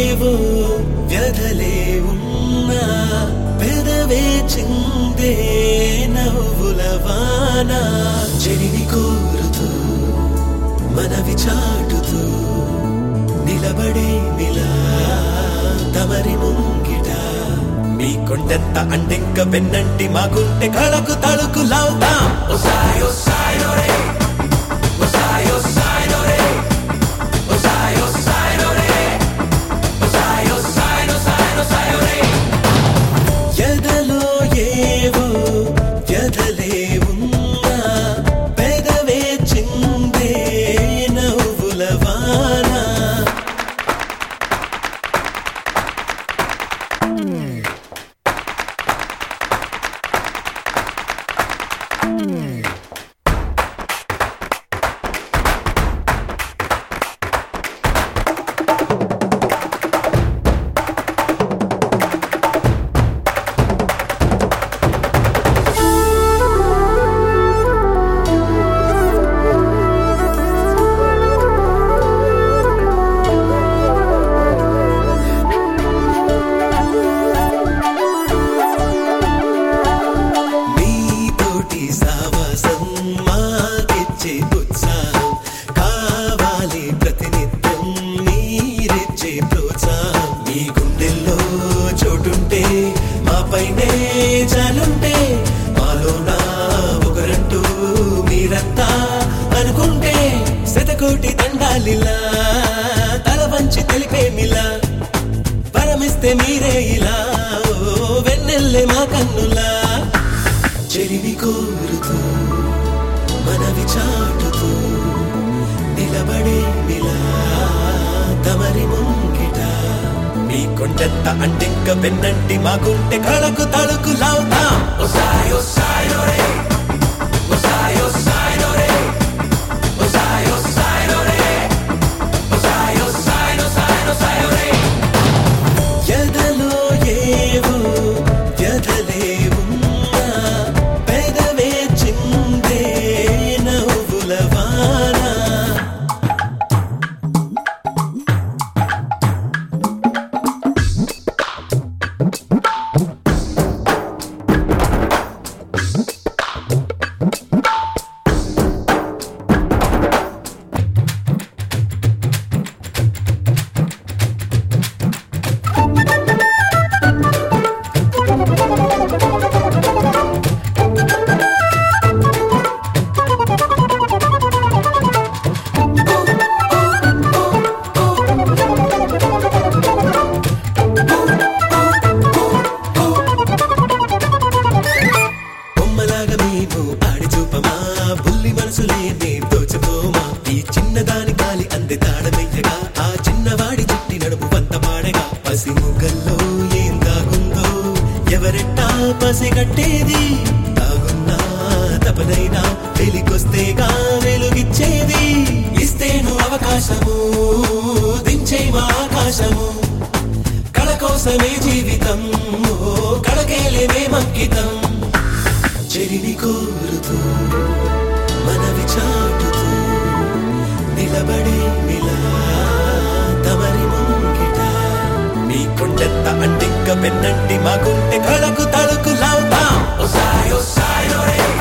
ఏవో వ్యధలే ఉన్నా పెదవే చిందే నవ్వుల వాన చెరిని కోరుతూ మనవి చాటుతూ నిలబడే నిలా తమరి ముంగిట మీ కొండెంత అండెంక వెన్నంటి మాగుంటే కళకు తళుకు లావుతాం ఓసాయో సాయో రే ఓసాయో సాయో రే ఓసాయో సాయో రే ఓసాయో సాయో సాయో సాయో రే ఎదలో ఏవో వ్యధలే ఉన్నా పెదవే చిందే నవ్వుల వాన నీతోటి సావాసం మాకిచ్చే ఉత్సాహం కావాలి ప్రతినిత్యం మీరిచ్చే ప్రోత్సాహం మీ గుండెల్లో చోటుంటే మాపైనే చాలుంటే మాలోన ఒకరంటూ మీరంతా అనుకుంటే శతకోటి దండాలిలా తల వంచి తెలిపేమిలా పరమిస్తే మీరే ఇలా ఓ వెన్నెల్లే మా కన్నులా చెరిని కోరుతూ మనవి చాటుతూ నిలబడే నిలా తమరి ముంగిట మీ కొండెంత అంటింక వెన్నంటి మాకుంటే కళకు తళుకు లావుతాం ఓసాయో సాయో రే ఓసాయో సాయో రే ఓసాయో సాయో రే ఓసాయో సాయో సాయో సాయో రే ఎదలో ఏవో వ్యధలే ఉన్నా పెదవే చిందే నవ్వుల వాన బొమ్మలాగా మేము ఆడి చూపమా బుల్లి మనసులేనే దోచుకోమా ఈ చిన్నదాని కాలి అంది తాళమెయ్యగా ఆ చిన్నవాడి చుట్టి నడుము వంత పాడగా పసి ముగ్గల్లో ఏం దాగుందో ఎవరెట్టా పసిగట్టేది తాగున్నా తపనైనా వెలికొస్తేగా వెలుగిచ్చేది ఇస్తేను అవకాశము దించే మా ఆకాశము కళ కోసమే జీవితం ఓ కళకేలే మేమంకితం చెరిని కోరుతూ మనవి చాటుతూ నిలబడే నిలా తమరి ముంగిట మీ కొండెంత అంటింక వెన్నంటి మాకుంటే కళకు తళుకు లావుతాం ఓసాయో సాయో రే